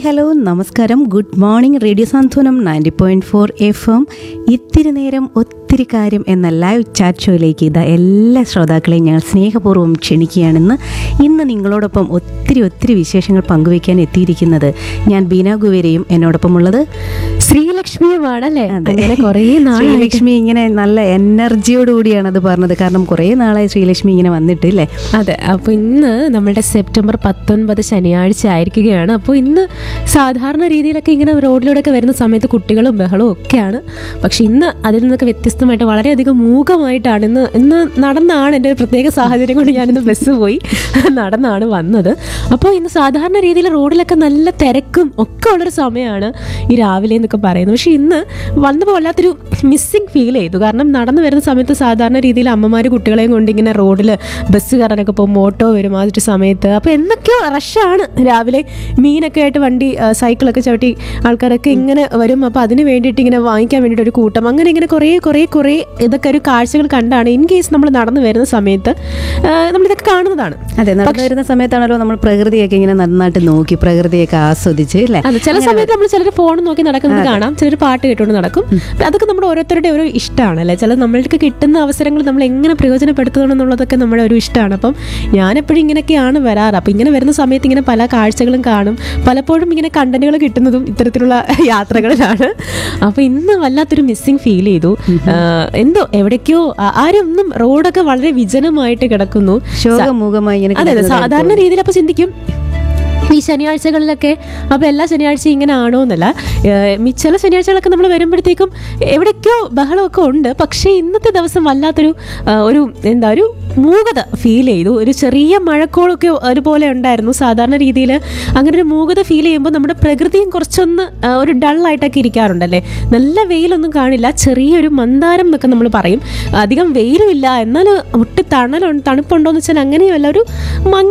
hello നമസ്കാരം good morning radio Santhwanam ninety point four F M ഇത്തിരി നേരം ഒത്തിരി കാര്യം എന്ന ലൈവ് ചാറ്റ് ഷോയിലേക്ക് ഇതാ എല്ലാ ശ്രോതാക്കളെയും ഞങ്ങൾ സ്നേഹപൂർവ്വം ക്ഷണിക്കുകയാണെന്ന് ഇന്ന് നിങ്ങളോടൊപ്പം ഒത്തിരി ഒത്തിരി വിശേഷങ്ങൾ പങ്കുവയ്ക്കാൻ എത്തിയിരിക്കുന്നത് ഞാൻ ബീന ഗുവേരയും എന്നോടൊപ്പം ഉള്ളത് ശ്രീലക്ഷ്മിയുമാണ് അല്ലേ അങ്ങനെ കുറേ നാളായിട്ട് ശ്രീലക്ഷ്മി ഇങ്ങനെ നല്ല എനർജിയോടുകൂടിയാണ് അത് പറഞ്ഞത് കാരണം കുറേ നാളായി ശ്രീലക്ഷ്മി ഇങ്ങനെ വന്നിട്ട് ഇല്ലേ അതെ അപ്പോൾ ഇന്ന് നമ്മുടെ സെപ്റ്റംബർ പത്തൊൻപത് ശനിയാഴ്ച ആയിരിക്കുകയാണ് അപ്പോൾ ഇന്ന് സാധാരണ രീതിയിലൊക്കെ ഇങ്ങനെ റോഡിലൂടെയൊക്കെ വരുന്ന സമയത്ത് കുട്ടികളും ബഹളവും ഒക്കെയാണ് പക്ഷെ ഇന്ന് അതിൽ നിന്നൊക്കെ വ്യത്യസ്തമായിട്ട് വളരെയധികം മൂകമായിട്ടാണ് ഇന്ന് ഇന്ന് നടന്നാണ് എൻ്റെ ഒരു പ്രത്യേക സാഹചര്യം കൊണ്ട് ഞാനിന്ന് ബസ് പോയി നടന്നാണ് വന്നത് അപ്പോൾ ഇന്ന് സാധാരണ രീതിയിൽ റോഡിലൊക്കെ നല്ല തിരക്കും ഒക്കെ ഉള്ളൊരു സമയമാണ് ഈ രാവിലെ എന്നൊക്കെ പറയുന്നത് പക്ഷെ ഇന്ന് വന്നപ്പോൾ വല്ലാത്തൊരു മിസ്സിങ് ഫീൽ ചെയ്തു കാരണം നടന്നു വരുന്ന സമയത്ത് സാധാരണ രീതിയിൽ അമ്മമാർ കുട്ടികളെയും കൊണ്ട് ഇങ്ങനെ റോഡിൽ ബസ് കയറാനൊക്കെ പോകും ഓട്ടോ വരും ആ ഒരു സമയത്ത് അപ്പോൾ എന്തൊക്കെയോ റഷാണ് രാവിലെ മീനൊക്കെ ആയിട്ട് വണ്ടി ആ, സൈക്കിളൊക്കെ ചവിട്ടി ആൾക്കാരൊക്കെ ഇങ്ങനെ വരും അപ്പോൾ അതിന് വേണ്ടിയിട്ട് ഇങ്ങനെ വാങ്ങിക്കാൻ വേണ്ടിയിട്ട് ഒരു കൂട്ടം അങ്ങനെ ഇങ്ങനെ കുറേ കുറേ കുറേ ഇതൊക്കെ ഒരു കാഴ്ചകൾ കണ്ടാണ് ഇൻ കേസ് നമ്മൾ നടന്നു വരുന്ന സമയത്ത് ആ, നമ്മളിതൊക്കെ കാണുന്നതാണ് അതെ നടന്നു വരുന്ന സമയത്താണല്ലോ നമ്മൾ പ്രകൃതിയൊക്കെ ഇങ്ങനെ നന്നായിട്ട് നോക്കി പ്രകൃതിയൊക്കെ ആസ്വദിച്ച് അല്ലേ അതെ ചില സമയത്ത് നമ്മൾ ചിലർ ഫോൺ നോക്കി നടക്കുന്നത് കാണാം ചിലർ പാട്ട് കേട്ടുകൊണ്ട് നടക്കും അതൊക്കെ നമ്മുടെ ഓരോരുത്തരുടെ ഒരു ഇഷ്ടമാണ് അല്ലേ ചില നമ്മൾക്ക് കിട്ടുന്ന അവസരങ്ങൾ നമ്മൾ എങ്ങനെ പ്രയോജനപ്പെടുത്തണം എന്നുള്ളതൊക്കെ നമ്മുടെ ഒരു ഇഷ്ടമാണ് അപ്പം ഞാനെപ്പോഴും ഇങ്ങനെയൊക്കെയാണ് വരാറ് അപ്പം ഇങ്ങനെ വരുന്ന സമയത്ത് ഇങ്ങനെ പല കാഴ്ചകളും കാണും പലപ്പോഴും ഇങ്ങനെ കണ്ടന്റുകൾ കിട്ടുന്നതും ഇത്തരത്തിലുള്ള യാത്രകളിലാണ് അപ്പോൾ ഇന്ന് വല്ലാത്തൊരു മിസ്സിങ് ഫീൽ ചെയ്തു ആ, എന്തോ എവിടേക്കോ ആ- ആരും ഒന്നും റോഡൊക്കെ വളരെ വിജനമായിട്ട് കിടക്കുന്നു ശോകമൂകമായി ഇങ്ങനെ അതെ അതെ കിടക്കുന്നത് സാധാരണ രീതിയിൽ അപ്പൊ ചിന്തിക്കും ഈ ശനിയാഴ്ചകളിലൊക്കെ അപ്പോൾ എല്ലാ ശനിയാഴ്ചയും ഇങ്ങനെ ആണോ എന്നല്ല ഏഹ് മി- ചില ശനിയാഴ്ചകളൊക്കെ നമ്മൾ വരുമ്പോഴത്തേക്കും എവിടേക്കോ ബഹളമൊക്കെ ഉണ്ട് പക്ഷേ ഇന്നത്തെ ദിവസം വല്ലാത്തൊരു ആ, ഒരു എന്താ ഒരു മൂകത ഫീൽ ചെയ്തു ഒരു ചെറിയ മഴക്കോളൊക്കെ ഒരുപോലെ ഉണ്ടായിരുന്നു സാധാരണ രീതിയിൽ അങ്ങനെ ഒരു മൂകത ഫീൽ ചെയ്യുമ്പോൾ നമ്മുടെ പ്രകൃതിയും കുറച്ചൊന്ന് ആ, ഒരു ഡള്ളായിട്ടൊക്കെ ഇരിക്കാറുണ്ടല്ലേ നല്ല വെയിലൊന്നും കാണില്ല ചെറിയൊരു മന്ദാരം എന്നൊക്കെ നമ്മൾ പറയും അധികം വെയിലും ഇല്ല എന്നാൽ ഒട്ട് തണലുണ്ട് തണുപ്പുണ്ടോ എന്ന് വെച്ചാൽ അങ്ങനെയല്ല ഒരു മങ്ങി